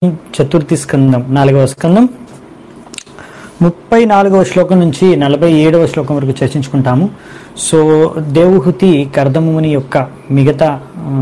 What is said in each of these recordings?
చతుర్థి స్కందం నాలుగవ స్కందం ముప్పై నాలుగవ శ్లోకం నుంచి నలభై ఏడవ శ్లోకం వరకు చర్చించుకుంటాము సో దేవహుతి కర్దముని యొక్క మిగతా ఆ,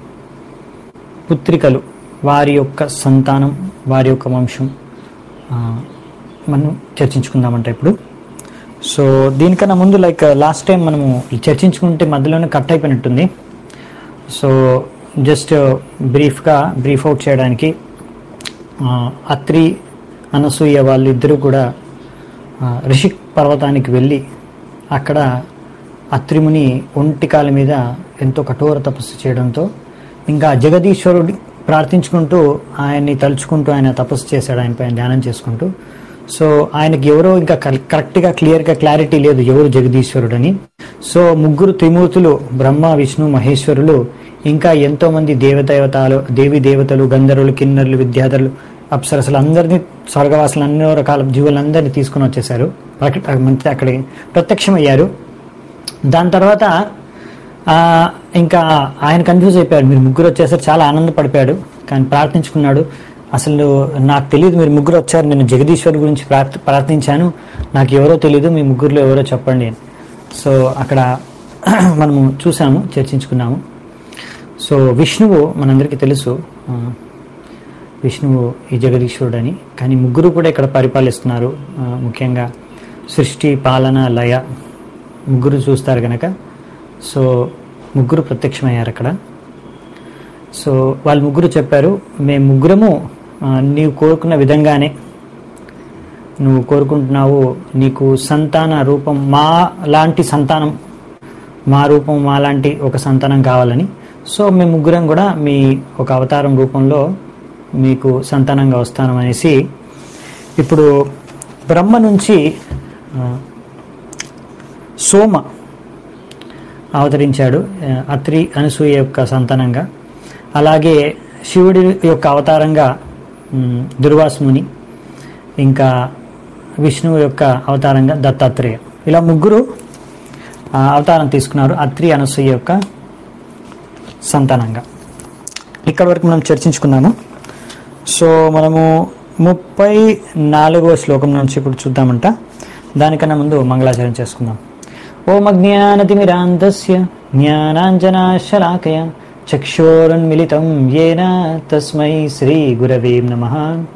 పుత్రికలు వారి యొక్క సంతానం వారి యొక్క వంశం ఆ, మనం చర్చించుకుందామంట ఇప్పుడు సో దీనికన్నా ముందు లైక్ లాస్ట్ టైం మనము చర్చించుకుంటే మధ్యలోనే కట్ అయిపోయినట్టుంది సో జస్ట్ బ్రీఫ్గా బ్రీఫ్ అవుట్ చేయడానికి ఆ, అత్రి అనసూయ వాళ్ళు ఇద్దరు కూడా ఆ, రిషిక్ పర్వతానికి వెళ్ళి అక్కడ అత్రిముని ఒంటికాల మీద ఎంతో కఠోర తపస్సు చేయడంతో ఇంకా జగదీశ్వరుడి ప్రార్థించుకుంటూ ఆయన్ని తలుచుకుంటూ ఆయన తపస్సు చేశాడు ఆయన పైన ధ్యానం చేసుకుంటూ సో ఆయనకి ఎవరో ఇంకా కరె- కరెక్ట్గా క్లియర్గా క్లారిటీ లేదు ఎవరు జగదీశ్వరుడని సో ముగ్గురు త్రిమూర్తులు బ్రహ్మ విష్ణు మహేశ్వరులు ఇంకా ఎంతో మంది దేవదేవతలు దేవి దేవతలు గంధర్వులు కిన్నరులు విద్యాధరులు అప్సరసలు అందరినీ స్వర్గవాసులు అన్ని రకాల జీవులందరినీ తీసుకుని వచ్చేసారు ప్రక- మంచి అక్కడ ప్రత్యక్షమయ్యారు దాని తర్వాత ఆ, ఇంకా ఆయన కన్ఫ్యూజ్ అయిపోయాడు మీరు ముగ్గురు వచ్చేసరికి చాలా ఆనందపడిపోయాడు కానీ ప్రార్థించుకున్నాడు అసలు నాకు తెలియదు మీరు ముగ్గురు వచ్చారు నేను జగదీశ్వర్ గురించి ప్రార్థ ప్రార్థించాను నాకు ఎవరో తెలియదు మీ ముగ్గురులో ఎవరో చెప్పండి అని సో అక్కడ మనము చూసాము చర్చించుకున్నాము సో విష్ణువు మనందరికీ తెలుసు ఆ, విష్ణువు ఈ జగదీశ్వరుడు అని కానీ ముగ్గురు కూడా ఇక్కడ పరిపాలిస్తున్నారు ఆ, ముఖ్యంగా సృష్టి పాలన లయ ముగ్గురు చూస్తారు కనుక సో ముగ్గురు ప్రత్యక్షమయ్యారు అక్కడ సో వాళ్ళు ముగ్గురు చెప్పారు మేము ముగ్గురము ఆ, నీవు కోరుకున్న విధంగానే నువ్వు కోరుకుంటున్నావు నీకు సంతాన రూపం మా లాంటి సంతానం మా రూపం మా లాంటి ఒక సంతానం కావాలని సో మేము ముగ్గురం కూడా మీ ఒక అవతారం రూపంలో మీకు సంతానంగా వస్తాను అనేసి ఇప్పుడు బ్రహ్మ నుంచి ఆ, సోమ అవతరించాడు ఆ, అత్రి అనసూయ యొక్క సంతానంగా అలాగే శివుడి యొక్క అవతారంగా ఉమ్, దుర్వాసుముని ఇంకా విష్ణువు యొక్క అవతారంగా దత్తాత్రేయ ఇలా ముగ్గురు ఆ, అవతారం తీసుకున్నారు అత్రి అనసూయ యొక్క సంతానంగా ఇక్కడ వరకు మనం చర్చించుకున్నాము సో మనము ముప్పై నాలుగవ శ్లోకం నుంచి ఇప్పుడు చూద్దామంట దానికన్నా ముందు మంగళాచరణ చేసుకుందాం ఓం అజ్ఞానతిమిరాంతస్య జ్ఞానాంజనాశలాకయ చక్షోరున్మిలితం येन తస్మై శ్రీ గురవే నమః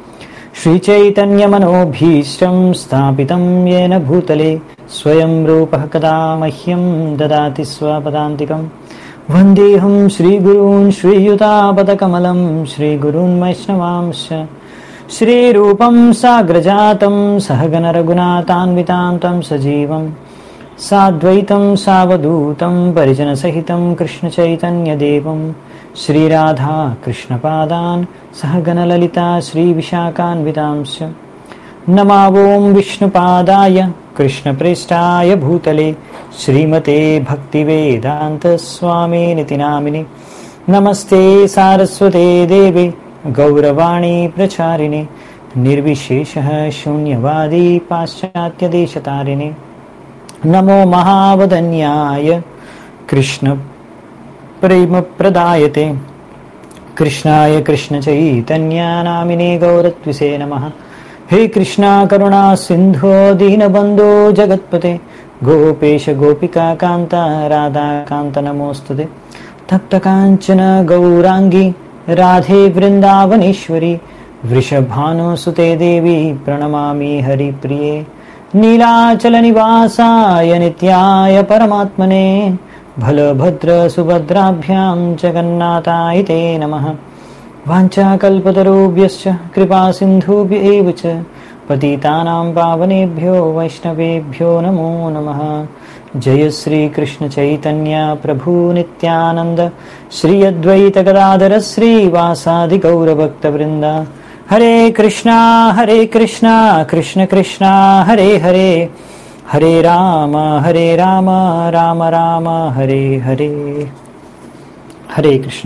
श्रीचैतन्यमनोभीष्टं स्थापितं येन भूतले स्वयं रूपः कदा मह्यं ददाति स्वपदान्तिकं वन्देऽहं श्रीगुरून् श्रीयुतापदकमलं श्रीगुरून् वैष्णवांश्च श्रीरूपं साग्रजातं सहगनरघुनाथान्वितां तं सजीवं साद्वैतं सावधूतं परिजनसहितं कृष्णचैतन्यदेवं श्रीराधा कृष्णपादान् सहगणललिता श्रीविशाखान्वितांश्च नमावों विष्णुपादाय कृष्णप्रेष्ठाय भूतले श्रीमते भक्तिवेदान्तस्वामिनिति नामिनि नमस्ते सारस्वते देवे गौरवाणी प्रचारिणे निर्विशेषः शून्यवादी पाश्चात्यदेशतारिणे नमो महावदन्याय कृष्ण प्रेमप्रदायते कृष्णाय कृष्णचैतन्यानामिने गौरत्विषे नमः हे कृष्णा करुणा सिन्धो दीनबन्धो जगत्पते गोपेश गोपिकान्त राधाकान्त नमोऽस्तु ते तप्तकाञ्चन गौराङ्गी राधे वृन्दावनेश्वरी वृषभानुसुते देवी प्रणमामि हरिप्रिये नीलाचलनिवासाय नित्याय परमात्मने भलभद्रसुभद्राभ्यां जगन्नाथाय ते नमः वाञ्छाकल्पतरुभ्यश्च कृपासिन्धुभ्य एव च पतितानां पावनेभ्यो वैष्णवेभ्यो नमो नमः जय श्रीकृष्णचैतन्य प्रभु नित्यानन्द श्री अद्वैतगदाधर श्रीवासादिगौरभक्तवृन्द हरे कृष्णा हरे कृष्णा कृष्ण कृष्णा हरे हरे హరే రామ హరే రామ రామ రామ హరే హరే హరే కృష్ణ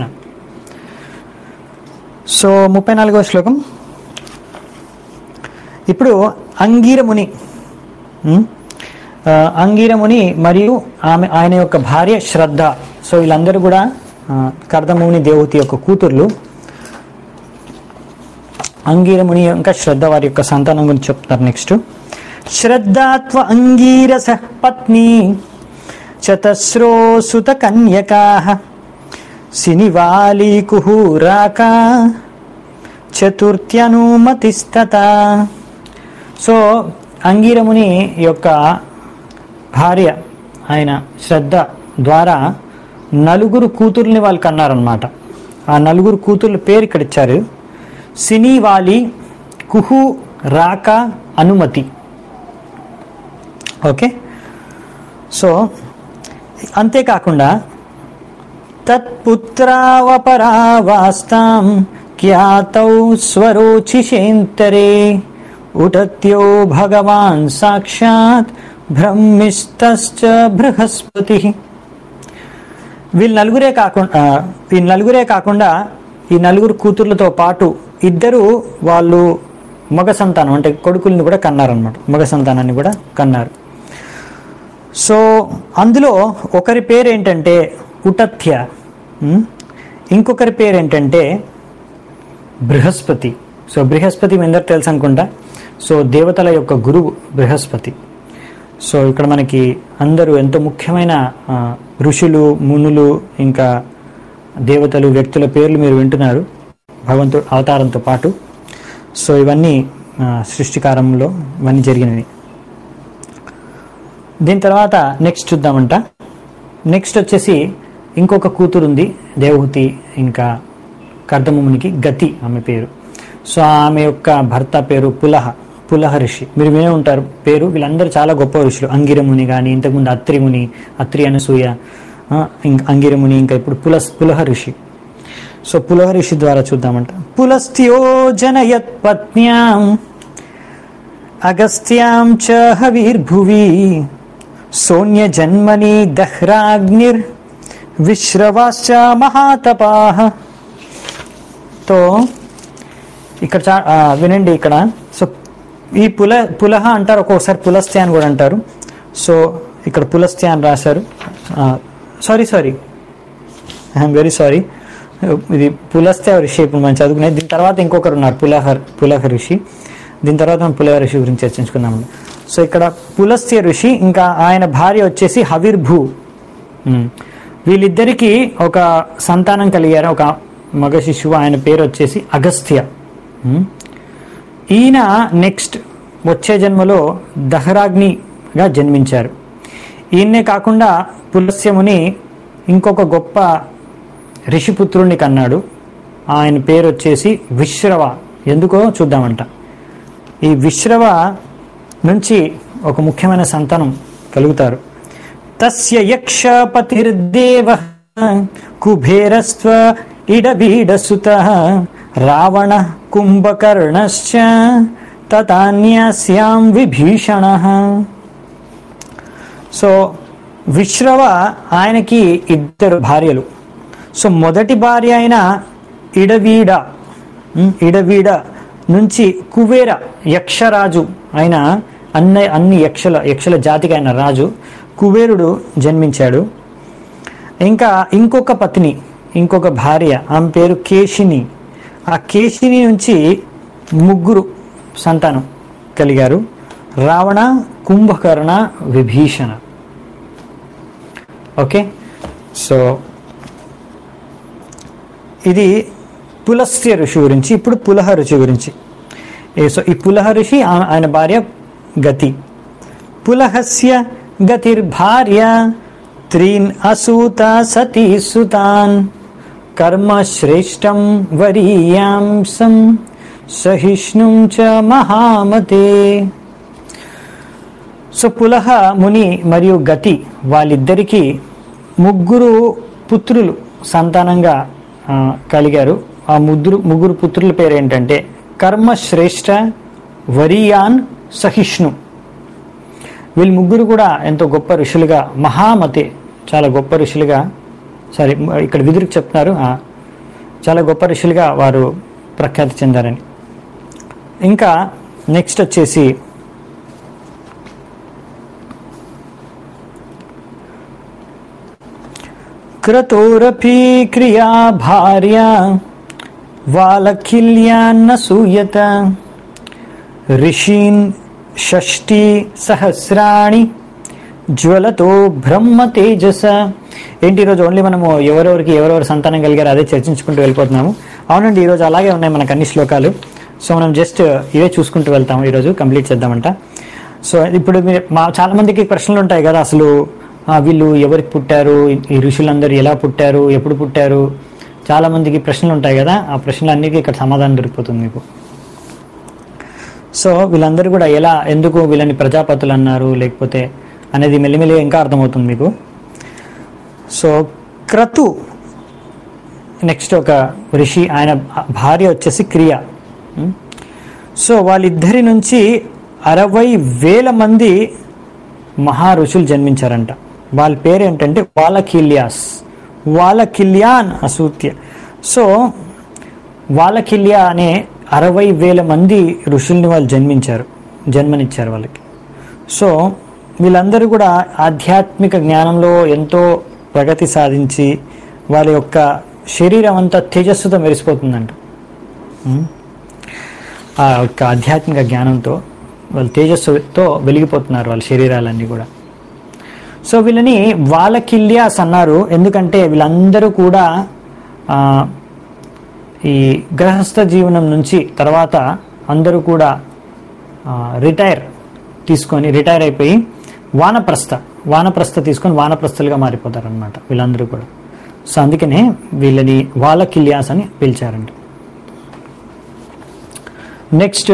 సో ముప్పై నాలుగవ శ్లోకం ఇప్పుడు అంగీరముని ఉమ్, ఆ, అంగీరముని మరియు ఆమె ఆయన యొక్క భార్య శ్రద్ధ సో వీళ్ళందరూ కూడా ఆ, కర్దముని దేవతి యొక్క కూతుర్లు అంగీరముని ఇంకా శ్రద్ధ వారి యొక్క సంతానం గురించి చెప్తారు నెక్స్ట్ శ్రద్ధాత్వ అంగీరస పత్ని చతస్రో సుత కన్యకా సినివాలి కుహూరాక చతుర్థ్యనుమతిస్తత సో అంగీరముని యొక్క భార్య ఆయన శ్రద్ధ ద్వారా నలుగురు కూతుర్ని వాళ్ళు కన్నారనమాట ఆ నలుగురు కూతుర్ల పేరు ఇక్కడ ఇచ్చారు సినీవాలి కుహు రాక అనుమతి ఓకే సో అంతేకాకుండా తత్పుత్రావపరావాస్తాం ఖ్యాతౌ స్వరోచిషేంతరే ఉటత్యో భగవాన్ సాక్షాత్ బ్రహ్మిస్తశ్చ బృహస్పతి వీళ్ళు నలుగురే కాకుండా ఈ నలుగురే కాకుండా ఈ నలుగురు కూతుర్లతో పాటు ఇద్దరు వాళ్ళు మగ సంతానం అంటే కొడుకుల్ని కూడా కన్నారనమాట మగ సంతానాన్ని కూడా కన్నారు సో అందులో ఒకరి పేరు ఏంటంటే ఉటత్య ఉమ్, ఇంకొకరి పేరు ఏంటంటే బృహస్పతి సో బృహస్పతి మీ అందరికి తెలుసు అనుకుంటా సో దేవతల యొక్క గురువు బృహస్పతి సో ఇక్కడ మనకి అందరూ ఎంతో ముఖ్యమైన ఆ, ఋషులు మునులు ఇంకా దేవతలు వ్యక్తుల పేర్లు మీరు వింటున్నారు భగవంతుడు అవతారంతో పాటు సో ఇవన్నీ ఆ, సృష్టికారంలో ఇవన్నీ జరిగినవి దీని తర్వాత నెక్స్ట్ చూద్దామంట నెక్స్ట్ వచ్చేసి ఇంకొక కూతురు ఉంది దేవహూతి ఇంకా కర్దమునికి గతి ఆమె పేరు సో ఆమె యొక్క భర్త పేరు పులహ పులహ ఋషి మీరు వినే ఉంటారు పేరు వీళ్ళందరూ చాలా గొప్ప ఋషులు అంగిరముని కానీ ఇంతకుముందు అత్రిముని అత్రి అనసూయ ఆ, ఇంక అంగిరముని ఇంకా ఇప్పుడు పులస్ పులహ ఋషి సో పులహ ఋషి ద్వారా చూద్దామంట పులస్త్యో జనయత్ పత్న్యాం అగస్త్యాం చ హవిర్భువి సోన్య జన్మని దహ్రాగ్నిర్ విశ్రవాశ్చ మహాతపాహ తో ఇక్కడ చా ఆ, వినండి ఇక్కడ సో ఈ పుల పులహ అంటారు ఒక్కొక్కసారి పులస్త్య అని కూడా అంటారు సో ఇక్కడ పులస్త్య అని రాశారు sorry sorry I'm very sorry ఇది పులస్త్య ఋషి ఇప్పుడు మనం చదువుకునేది దీని తర్వాత ఇంకొకరు ఉన్నారు పులహర్ పులహ ఋషి దీని తర్వాత మనం పులహ ఋషి గురించి చర్చించుకుందాం సో ఇక్కడ పులస్త్య ఋషి ఇంకా ఆయన భార్య వచ్చేసి హవిర్భూ ఉమ్. వీళ్ళిద్దరికీ ఒక సంతానం కలిగారు ఒక మగ శిశువు ఆయన పేరు వచ్చేసి అగస్త్య ఉమ్. ఈయన నెక్స్ట్ వచ్చే జన్మలో దహరాగ్నిగా జన్మించారు ఈయన్నే కాకుండా పులస్యముని ఇంకొక గొప్ప ఋషిపుత్రుణ్ణి కన్నాడు ఆయన పేరు వచ్చేసి విశ్రవ ఎందుకో చూద్దామంట ఈ విశ్రవ నుంచి ఒక ముఖ్యమైన సంతానం కలుగుతారు తస్య యక్షపతిర్దేవ కుబేరస్త్వ ఇడబీడసుత రావణ కుంభకర్ణశ్చ తతాన్యాస్యాం విభీషణ సో విశ్రవ ఆయనకి ఇద్దరు భార్యలు సో మొదటి భార్య అయిన ఇడవీడ ఉమ్, ఇడవీడ నుంచి కుబేర యక్షరాజు అయిన అన్న అన్ని యక్షల యక్షల జాతికి అయిన రాజు కుబేరుడు జన్మించాడు ఇంకా ఇంకొక పత్ని ఇంకొక భార్య ఆమె పేరు కేశిని ఆ కేశిని నుంచి ముగ్గురు సంతానం కలిగారు రావణ కుంభకర్ణ విభీషణ ఓకే సో ఇది పులస్త్య ఋషి గురించి ఇప్పుడు పులహ ఋషి గురించి ఏ- సో ఈ పులహ ఋషి ఆ- ఆయన భార్య గతి పులహస్య గతిర్భార్య త్రీన్ అసూత సతీ సుతాన్ కర్మ శ్రేష్టం వరీయాంసం సహిష్ణుం చ మహామతే సో పులహ ముని మరియు గతి వాళ్ళిద్దరికీ ముగ్గురు పుత్రులు సంతానంగా ఆ, కలిగారు ఆ ముగ్గురు ముగ్గురు పుత్రుల పేరు ఏంటంటే కర్మ శ్రేష్ఠ వరియాన్ సహిష్ణు వీళ్ళు ముగ్గురు కూడా ఎంతో గొప్ప ఋషులుగా మహామతే చాలా గొప్ప ఋషులుగా సారీ ఇక్కడ విదురుకు చెప్తున్నారు ఆ, చాలా గొప్ప ఋషులుగా వారు ప్రఖ్యాతి చెందారని ఇంకా నెక్స్ట్ వచ్చేసి క్రతోరపి క్రియా భార్య వాలఖిల్యాన్న సూయత ఋషీన్ షష్ఠీ సహస్రాణి జ్వలతో బ్రహ్మ తేజస ఏంటి ఈరోజు ఓన్లీ మనము ఎవరెవరికి ఎవరెవరు సంతానం కలిగారు అదే చర్చించుకుంటూ వెళ్ళిపోతున్నాము అవునండి ఈరోజు అలాగే ఉన్నాయి మనకు అన్ని శ్లోకాలు సో మనం జస్ట్ ఇవే చూసుకుంటూ వెళ్తాము ఈరోజు కంప్లీట్ చేద్దామంట సో ఇప్పుడు మీరు మా చాలా మందికి ప్రశ్నలు ఉంటాయి కదా అసలు ఆ, వీళ్ళు ఎవరికి పుట్టారు ఈ ఋషులందరూ ఎలా పుట్టారు ఎప్పుడు పుట్టారు చాలా మందికి ప్రశ్నలు ఉంటాయి కదా ఆ ప్రశ్నలన్నిటికీ ఇక్కడ సమాధానం దొరికిపోతుంది మీకు సో వీళ్ళందరూ కూడా ఎలా ఎందుకు వీళ్ళని ప్రజాపతులు అన్నారు లేకపోతే అనేది మెల్లిమెల్లిగా ఇంకా అర్థమవుతుంది మీకు సో క్రతు నెక్స్ట్ ఒక ఋషి ఆయన భార్య వచ్చేసి క్రియ ఉం? సో వాళ్ళిద్దరి నుంచి అరవై వేల మంది మహా ఋషులు జన్మించారంట వాళ్ళ పేరు ఏంటంటే వాలకిల్యాస్ వాలకిల్యాన్ అసూత్య సో వాలకిల్య అనే అరవై వేల మంది ఋషుల్ని వాళ్ళు జన్మించారు జన్మనిచ్చారు వాళ్ళకి సో వీళ్ళందరూ కూడా ఆధ్యాత్మిక జ్ఞానంలో ఎంతో ప్రగతి సాధించి వాళ్ళ యొక్క శరీరం అంతా తేజస్సుతో మెరిసిపోతుందంట ఉం? ఆ యొక్క ఆధ్యాత్మిక జ్ఞానంతో వాళ్ళు తేజస్సుతో వెలిగిపోతున్నారు వాళ్ళ శరీరాలన్నీ కూడా సో వీళ్ళని వాలకిల్యాస్ అన్నారు ఎందుకంటే వీళ్ళందరూ కూడా ఆ, ఈ గృహస్థ జీవనం నుంచి తర్వాత అందరూ కూడా రిటైర్ తీసుకొని రిటైర్ అయిపోయి వానప్రస్థ వానప్రస్థ తీసుకొని వానప్రస్థలుగా మారిపోతారు అనమాట వీళ్ళందరూ కూడా సో అందుకనే వీళ్ళని వాలకిల్యాస్ అని పిలిచారంట నెక్స్ట్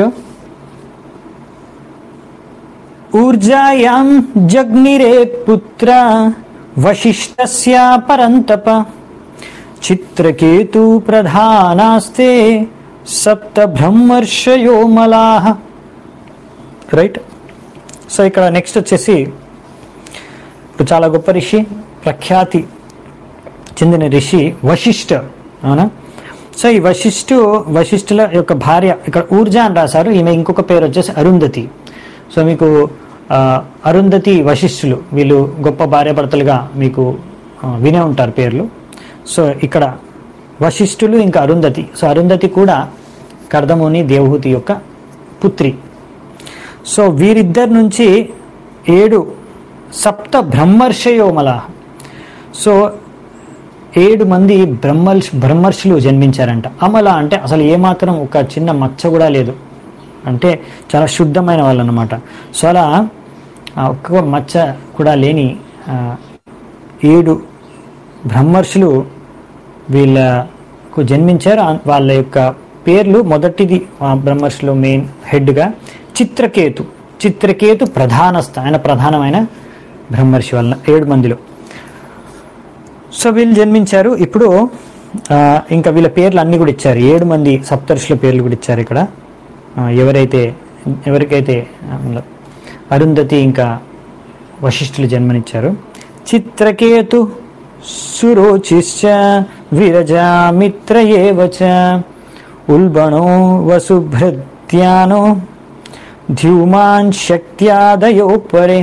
ఊర్జాయాం జగ్నిరే పుత్ర వశిష్ఠస్య పరంతప చిత్రకేతు ప్రధానాస్తే సప్త బ్రహ్మర్షయో మలాహ రైట్ సో ఇక్కడ నెక్స్ట్ వచ్చేసి ఇప్పుడు చాలా గొప్ప ఋషి ప్రఖ్యాతి చెందిన ఋషి వశిష్ఠ అవునా సో ఈ వశిష్ఠు వశిష్ఠుల యొక్క భార్య ఇక్కడ ఊర్జా అని రాశారు ఈమె ఇంకొక పేరు వచ్చేసి అరుంధతి సో మీకు ఆ, అరుంధతి వశిష్ఠులు వీళ్ళు గొప్ప భార్యాభర్తలుగా మీకు ఆ, వినే ఉంటారు పేర్లు సో ఇక్కడ వశిష్ఠులు ఇంకా అరుంధతి సో అరుంధతి కూడా కర్దముని దేవహూతి యొక్క పుత్రి సో వీరిద్దరి నుంచి ఏడు సప్త బ్రహ్మర్షయోమల సో ఏడు మంది బ్రహ్మర్ష్ బ్రహ్మర్షులు జన్మించారంట అమల అంటే అసలు ఏమాత్రం ఒక చిన్న మచ్చ కూడా లేదు అంటే చాలా శుద్ధమైన వాళ్ళు అనమాట సో అలా ఆ ఒక్క మచ్చ కూడా లేని ఆ, ఏడు బ్రహ్మర్షులు వీళ్ళకు జన్మించారు ఆ- వాళ్ళ యొక్క పేర్లు మొదటిది ఆ బ్రహ్మర్షులు మెయిన్ హెడ్గా చిత్రకేతు చిత్రకేతు ప్రధానస్థ ఆయన ప్రధానమైన బ్రహ్మర్షి వలన ఏడు మందిలో సో వీళ్ళు జన్మించారు ఇప్పుడు ఆ, ఇంకా వీళ్ళ పేర్లు అన్ని కూడా ఇచ్చారు ఏడు మంది సప్తర్షుల పేర్లు కూడా ఇచ్చారు ఇక్కడ ఆ, ఎవరైతే ఎవరికైతే ఆ, మళ్ళా అరుంధతి ఇంకా వశిష్ఠులు జన్మనిచ్చారు చిత్రకేతు సురోచిశ్చ విరజామిత్ర ఏవచ ఉల్బణో వసుభృత్యానో ధ్యూమాన్ శక్త్యాదయో పరే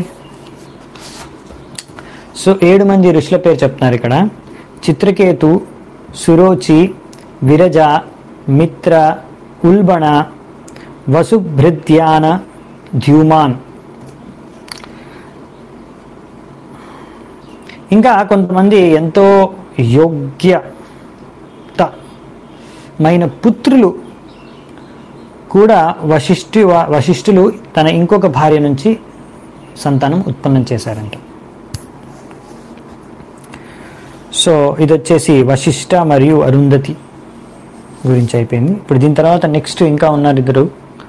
సో ఏడు మంది ఋషుల పేరు చెప్తున్నారు ఇక్కడ చిత్రకేతు సురోచి విరజ మిత్ర ఉల్బణ వసుభృత్యాన ధ్యూమాన్ ఇంకా కొంతమంది ఎంతో యోగ్యతమైన పుత్రులు కూడా వశిష్ఠు వశిష్ఠులు తన ఇంకొక భార్య నుంచి సంతానం ఉత్పన్నం చేశారంట సో ఇది వచ్చేసి వశిష్ఠ మరియు అరుంధతి గురించి అయిపోయింది ఇప్పుడు దీని తర్వాత నెక్స్ట్ ఇంకా ఉన్నారు ఇద్దరు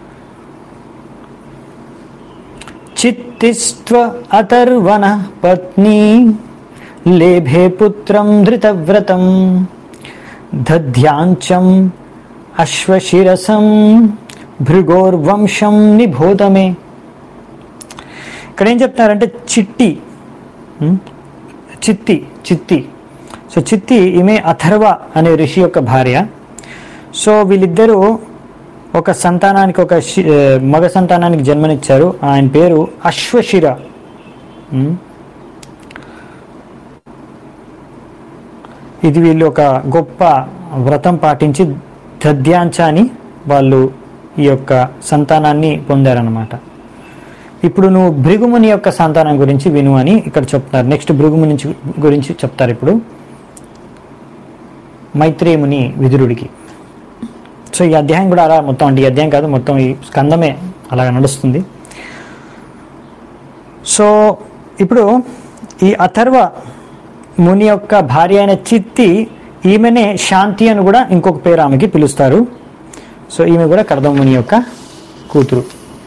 చిత్తిస్త్వ అతర్వణ పత్ని లేభే పుత్రం ధృతవ్రతం దధ్యాంచం అశ్వశిరసం భృగోర్వంశం నిబోధమే ఇక్కడ ఏం చెప్తారంటే చిట్టి ఉం? చిత్తి చిత్తి సో చిత్తి ఈమె అథర్వ అనే ఋషి యొక్క భార్య సో వీళ్ళిద్దరూ ఒక సంతానానికి ఒక శి- ఏ, మగ సంతానానికి జన్మనిచ్చారు ఆయన పేరు అశ్వశిర ఉం? ఇది వీళ్ళు ఒక గొప్ప వ్రతం పాటించి దద్యాంచ అని వాళ్ళు ఈ యొక్క సంతానాన్ని పొందారనమాట ఇప్పుడు నువ్వు భృగుముని యొక్క సంతానం గురించి విను అని ఇక్కడ చెప్తున్నారు నెక్స్ట్ భృగుముని నుంచి- గురించి చెప్తారు ఇప్పుడు మైత్రేయుముని విదురుడికి సో ఈ అధ్యాయం కూడా అలా మొత్తం అంటే ఈ అధ్యాయం కాదు మొత్తం ఈ స్కందమే అలాగ నడుస్తుంది సో ఇప్పుడు ఈ అథర్వ ముని యొక్క భార్య అయిన చిత్తి ఈమెనే శాంతి అని కూడా ఇంకొక పేరు ఆమెకి పిలుస్తారు సో ఈమె కూడా కర్దమ ముని యొక్క కూతురు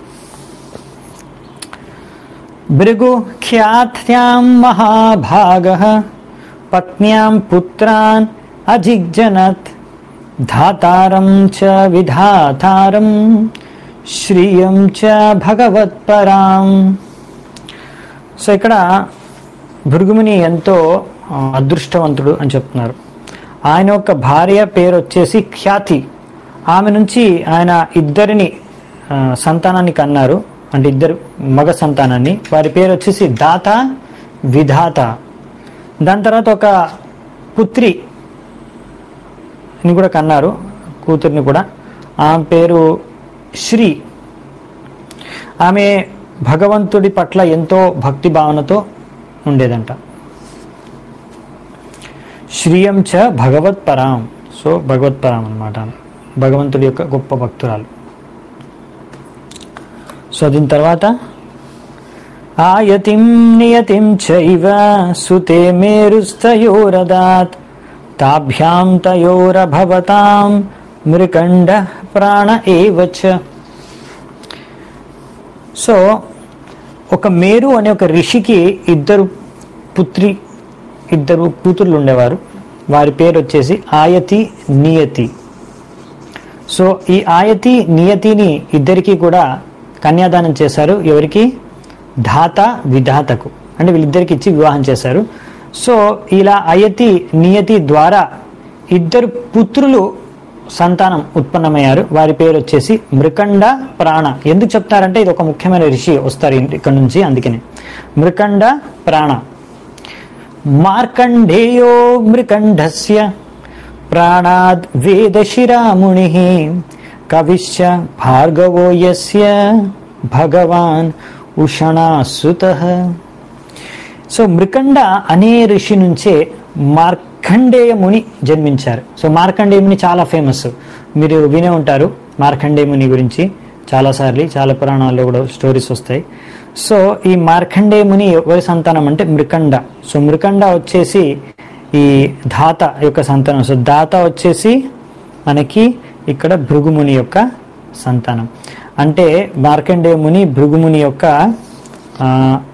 భృగు ఖ్యాత్యాం మహాభాగ పత్న్యాం పుత్రాన్ అజిగ్జనత్ ధాతారం చ విధాతారం శ్రియం చ భగవత్పరాం సో ఇక్కడ భృగుముని ఎంతో ఆ, అదృష్టవంతుడు అని చెప్తున్నారు ఆయన యొక్క భార్య పేరు వచ్చేసి ఖ్యాతి ఆమె నుంచి ఆయన ఇద్దరిని ఆ, సంతానాన్ని కన్నారు అంటే ఇద్దరు మగ సంతానాన్ని వారి పేరు వచ్చేసి దాత విధాత దాని తర్వాత ఒక పుత్రి ని కూడా కన్నారు కూతుర్ని కూడా ఆమె పేరు శ్రీ ఆమె భగవంతుడి పట్ల ఎంతో భక్తి భావనతో ఉండేదంట శ్రీయం చ భగవత్పరాం సో భగవత్పరాం అనమాట భగవంతుడి యొక్క గొప్ప భక్తురాలు సో దీని తర్వాత ఆయతిం నియతిం చైవ సుతే మేరుస్తయోరదాత్ తాభ్యాం తయోరభవతాం మృకండ ప్రాణ ఏవచ సో ఒక మేరు అనే ఒక ఋషికి ఇద్దరు పుత్రి ఇద్దరు కూతుర్లు ఉండేవారు వారి పేరు వచ్చేసి ఆయతి నియతి సో ఈ ఆయతి నియతిని ఇద్దరికి కూడా కన్యాదానం చేశారు ఎవరికి ధాత విధాతకు అంటే వీళ్ళిద్దరికి ఇచ్చి వివాహం చేశారు సో ఇలా అయతి నియతి ద్వారా ఇద్దరు పుత్రులు సంతానం ఉత్పన్నమయ్యారు వారి పేరు వచ్చేసి మృకండ ప్రాణ ఎందుకు చెప్తారంటే ఇది ఒక ముఖ్యమైన ఋషి వస్తారు ఇక్కడ నుంచి అందుకనే మృకండ ప్రాణ మార్కండేయో మృకండస్య ప్రాణాద్ వేదశిరాముని కవిశ్చ భార్గవో యస్య భగవాన్ ఉషణాసుత సో మృకండ అనే ఋషి నుంచే మార్కండేయ ముని జన్మించారు సో మార్కండేయ ముని చాలా ఫేమస్ మీరు వినే ఉంటారు మార్కండేయ ముని గురించి చాలాసార్లు చాలా పురాణాల్లో కూడా స్టోరీస్ వస్తాయి సో ఈ మార్కండేయ ముని ఎవరి సంతానం అంటే మృకండ సో మృకండ వచ్చేసి ఈ ధాత యొక్క సంతానం సో దాత వచ్చేసి మనకి ఇక్కడ భృగుముని యొక్క సంతానం అంటే మార్కండేయ ముని భృగుముని యొక్క ఆ,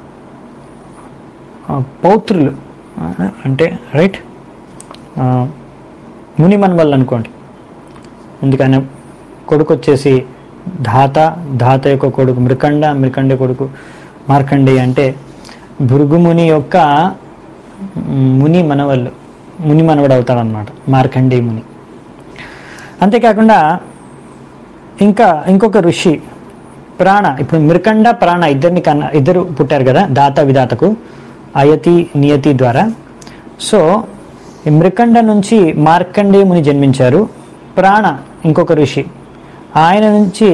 ఆ, పౌత్రులు ఆ, అంటే రైట్ ముని మనవళ్ళు అనుకోండి ఎందుకని కొడుకు వచ్చేసి ధాత ధాత యొక్క కొడుకు మృకండ మృకండ కొడుకు మార్కండేయ అంటే భృగుముని యొక్క మ్, ముని మనవళ్ళు ముని మనవడు అవుతాడు అనమాట మార్కండేయ ముని అంతేకాకుండా ఇంకా ఇంకొక ఋషి ప్రాణ ఇప్పుడు మృకండ ప్రాణ ఇద్దరిని కన్నా ఇద్దరు పుట్టారు కదా దాత విధాతకు అయతి నియతి ద్వారా సో ఈ మృకండ నుంచి మార్కండేయ ముని జన్మించారు ప్రాణ ఇంకొక ఋషి ఆయన నుంచి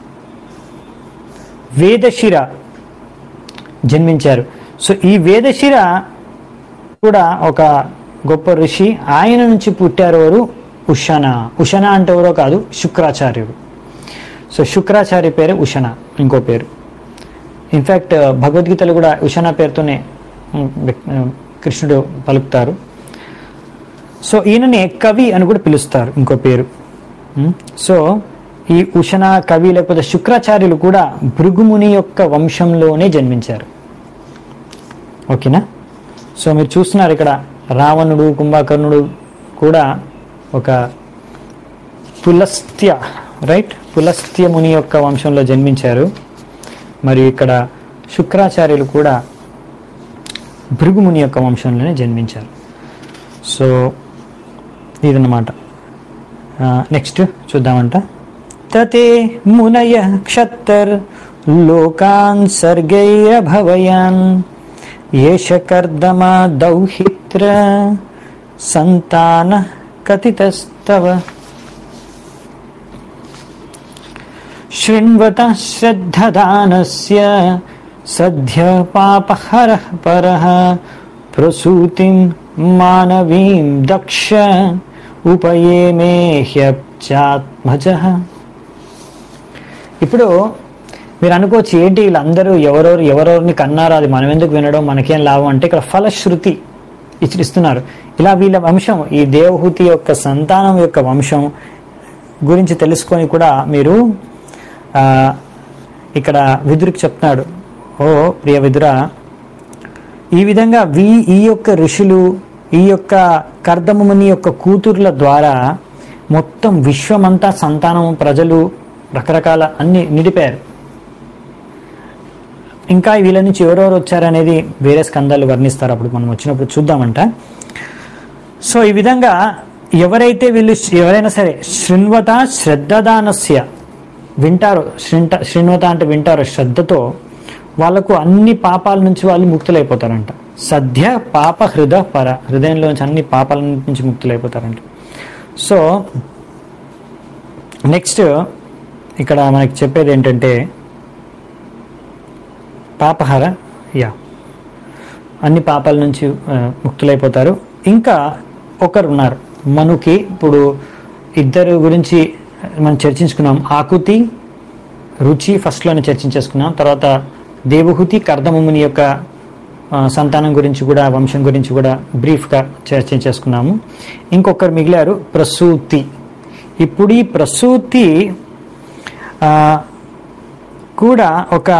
వేదశిర జన్మించారు సో ఈ వేదశిర కూడా ఒక గొప్ప ఋషి ఆయన నుంచి పుట్టారు ఎవరు ఉషణ ఉషణ అంటే ఎవరో కాదు శుక్రాచార్యుడు సో శుక్రాచార్య పేరు ఉషణ ఇంకో పేరు ఇన్ఫ్యాక్ట్ భగవద్గీతలో కూడా ఉషణ పేరుతోనే ఉమ్, వ్యక్- ఉమ్, కృష్ణుడు పలుకుతారు సో ఈయననే కవి అని కూడా పిలుస్తారు ఇంకో పేరు ఉమ్, సో ఈ ఉషణ కవి లేకపోతే శుక్రాచార్యులు కూడా భృగుముని యొక్క వంశంలోనే జన్మించారు ఓకేనా సో మీరు చూస్తున్నారు ఇక్కడ రావణుడు కుంభకర్ణుడు కూడా ఒక పులస్త్య రైట్ పులస్త్య ముని యొక్క వంశంలో జన్మించారు మరియు ఇక్కడ శుక్రాచార్యులు కూడా భృగుముని యొక్క వంశంలోనే జన్మించారు సో ఇదన్నమాట నెక్స్ట్ చూద్దామంట తతే మునయ క్షత్తర్ లోకాన్ సర్గైరభవయాన్ ఏష కర్దమ దౌహిత్ర సంతాన కథితస్తవ శృణ్వత శ్రద్ధదానస్య సద్య పాపహర పర ప్రసూతిం మానవీం దక్ష ఉపయేమే హ్యప్చాత్మజ ఇప్పుడు మీరు అనుకోవచ్చు ఏంటి వీళ్ళందరూ ఎవరెవరు ఎవరెవరిని కన్నారో అది మనం ఎందుకు వినడం మనకేం లాభం అంటే ఇక్కడ ఫలశ్రుతి ఇచ్చి- ఇస్తున్నారు ఇలా వీళ్ళ వంశం ఈ దేవహూతి యొక్క సంతానం యొక్క వంశం గురించి తెలుసుకొని కూడా మీరు ఆ, ఇక్కడ విదురికి చెప్తున్నాడు ఓ ప్రియ విదుర ఈ విధంగా వీ ఈ యొక్క ఋషులు ఈ యొక్క కర్దముని యొక్క కూతుర్ల ద్వారా మొత్తం విశ్వమంతా సంతానం ప్రజలు రకరకాల అన్ని నిడిపారు ఇంకా వీళ్ళ నుంచి ఎవరెవరు వచ్చారనేది వేరే స్కందాలు వర్ణిస్తారు అప్పుడు మనం వచ్చినప్పుడు చూద్దామంట సో ఈ విధంగా ఎవరైతే వీళ్ళు ఎవరైనా సరే శృణ్వత శ్రద్ధదానస్య వింటారో శృంట శృణ్వత అంటే వింటారో శ్రద్ధతో వాళ్ళకు అన్ని పాపాల నుంచి వాళ్ళు ముక్తులైపోతారంట సద్య పాప హృద పర హృదయంలోంచి అన్ని పాపాల నుంచి ముక్తులైపోతారంట సో నెక్స్ట్ ఇక్కడ మనకి చెప్పేది ఏంటంటే పాపహార యా అన్ని పాపాల నుంచి ఆ, ముక్తులైపోతారు ఇంకా ఒకరు ఉన్నారు మనుకి ఇప్పుడు ఇద్దరు గురించి మనం చర్చించుకున్నాం ఆకుతి రుచి ఫస్ట్లోనే చర్చించేసుకున్నాం తర్వాత దేవహుతి కర్దముని యొక్క ఆ, సంతానం గురించి కూడా వంశం గురించి కూడా బ్రీఫ్గా చర్చించేసుకున్నాము ఇంకొకరు మిగిలారు ప్రసూతి ఇప్పుడు ఈ ప్రసూతి ఆ, కూడా ఒక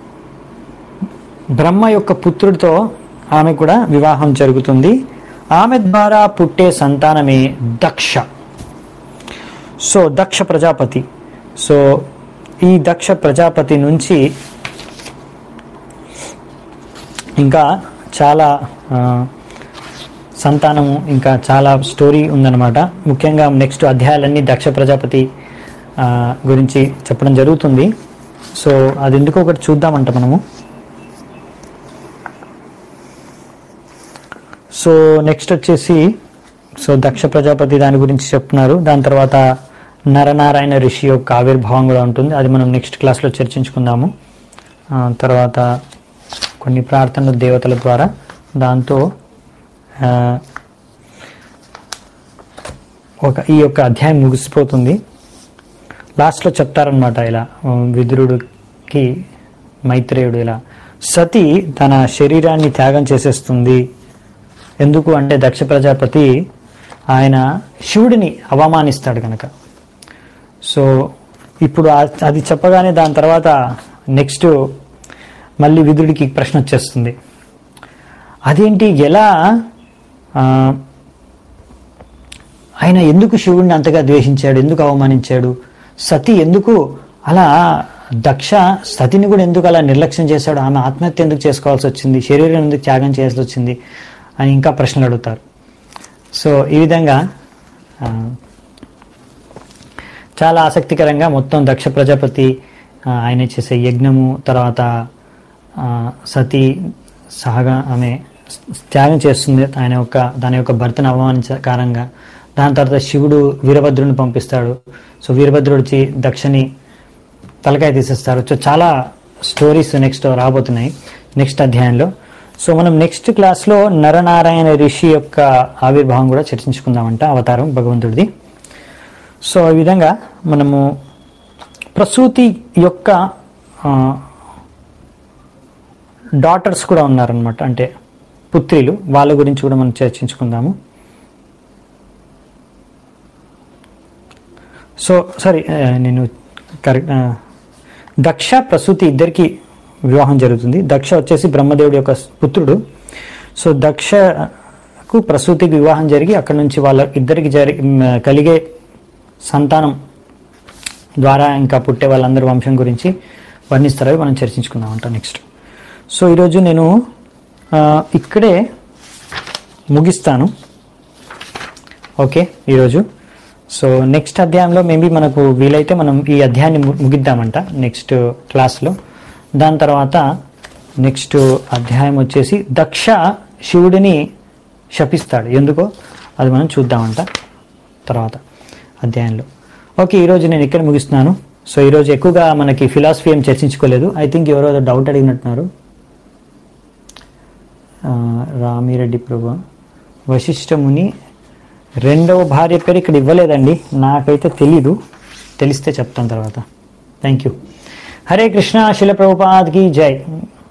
బ్రహ్మ యొక్క పుత్రుడితో ఆమె కూడా వివాహం జరుగుతుంది ఆమె ద్వారా పుట్టే సంతానమే దక్ష సో దక్ష ప్రజాపతి సో ఈ దక్ష ప్రజాపతి నుంచి ఇంకా చాలా ఆ, సంతానము ఇంకా చాలా స్టోరీ ఉందన్నమాట ముఖ్యంగా నెక్స్ట్ అధ్యాయాలన్నీ దక్ష ప్రజాపతి ఆ, గురించి చెప్పడం జరుగుతుంది సో అది ఎందుకో ఒకటి చూద్దామంట మనము సో నెక్స్ట్ వచ్చేసి సో దక్ష ప్రజాపతి దాని గురించి చెప్తున్నారు దాని తర్వాత నరనారాయణ ఋషి యొక్క ఆవిర్భావం కూడా ఉంటుంది అది మనం నెక్స్ట్ క్లాస్లో చర్చించుకుందాము ఆ, తర్వాత కొన్ని ప్రార్థనలు దేవతల ద్వారా దాంతో ఆ, ఒక ఈ యొక్క అధ్యాయం ముగిసిపోతుంది లాస్ట్లో చెప్తారనమాట ఇలా ఆ, విదురుడికి మైత్రేయుడు ఇలా సతి తన శరీరాన్ని త్యాగం చేసేస్తుంది ఎందుకు అంటే దక్ష ప్రజాపతి ఆయన శివుడిని అవమానిస్తాడు కనుక సో ఇప్పుడు ఆ- అది చెప్పగానే దాని తర్వాత నెక్స్ట్ మళ్ళీ విదుడికి ప్రశ్న వచ్చేస్తుంది అదేంటి ఎలా ఆ, ఆయన ఎందుకు శివుడిని అంతగా ద్వేషించాడు ఎందుకు అవమానించాడు సతి ఎందుకు అలా దక్ష సతిని కూడా ఎందుకు అలా నిర్లక్ష్యం చేశాడు ఆమె ఆత్మహత్య ఎందుకు చేసుకోవాల్సి వచ్చింది శరీరం ఎందుకు త్యాగం చేయాల్సి వచ్చింది అని ఇంకా ప్రశ్నలు అడుగుతారు సో ఈ విధంగా ఆ, చాలా ఆసక్తికరంగా మొత్తం దక్ష ప్రజాపతి ఆ, ఆయన చేసే యజ్ఞము తర్వాత ఆ, సతీ సహగా ఆమె త్యాగం చేస్తుంది ఆయన యొక్క దాని యొక్క భర్తను అవమానించకారంగా దాని తర్వాత శివుడు వీరభద్రుని పంపిస్తాడు సో వీరభద్రుడు వచ్చి దక్షని తలకాయ తీసేస్తారు సో చాలా స్టోరీస్ నెక్స్ట్ రాబోతున్నాయి నెక్స్ట్ అధ్యాయంలో సో మనం నెక్స్ట్ క్లాస్లో నరనారాయణ ఋషి యొక్క ఆవిర్భావం కూడా చర్చించుకుందామంట అవతారం భగవంతుడిది సో ఈ విధంగా మనము ప్రసూతి యొక్క డాటర్స్ కూడా ఉన్నారనమాట అంటే పుత్రిలు వాళ్ళ గురించి కూడా మనం చర్చించుకుందాము సో సారీ నేను కరెక్ట్ దక్ష ప్రసూతి ఇద్దరికి వివాహం జరుగుతుంది దక్ష వచ్చేసి బ్రహ్మదేవుడి యొక్క పుత్రుడు సో దక్షకు ప్రసూతికి వివాహం జరిగి అక్కడ నుంచి వాళ్ళ ఇద్దరికి జరి మ్, కలిగే సంతానం ద్వారా ఇంకా పుట్టే వాళ్ళందరి వంశం గురించి వర్ణిస్తారు అవి మనం చర్చించుకుందామంట నెక్స్ట్ సో ఈరోజు నేను ఆ, ఇక్కడే ముగిస్తాను ఓకే ఈరోజు సో నెక్స్ట్ అధ్యాయంలో మేబీ మనకు వీలైతే మనం ఈ అధ్యాయాన్ని ము- ముగిద్దామంట నెక్స్ట్ క్లాస్లో దాని తర్వాత నెక్స్ట్ అధ్యాయం వచ్చేసి దక్ష శివుడిని శపిస్తాడు ఎందుకో అది మనం చూద్దామంట తర్వాత అధ్యాయంలో ఓకే ఈరోజు నేను ఇక్కడ ముగిస్తున్నాను సో ఈరోజు ఎక్కువగా మనకి ఫిలాసఫీ ఏం చర్చించుకోలేదు ఐ థింక్ ఎవరో డౌట్ అడిగినట్టున్నారు ఆ, రామిరెడ్డి ప్రభు వశిష్ఠ ముని రెండవ భార్య పేరు ఇక్కడ ఇవ్వలేదండి నాకైతే తెలీదు తెలిస్తే చెప్తాను తర్వాత థ్యాంక్ యూ హరే కృష్ణ శిల ప్రభుపాద్ की जय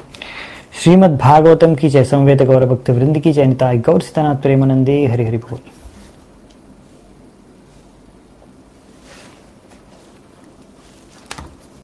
श्रीमद् भागवतम की जय समवेत गौर भक्त वृंद की जय निताय गौर सितानाथ प्रेमानंदे हरि हरि बोल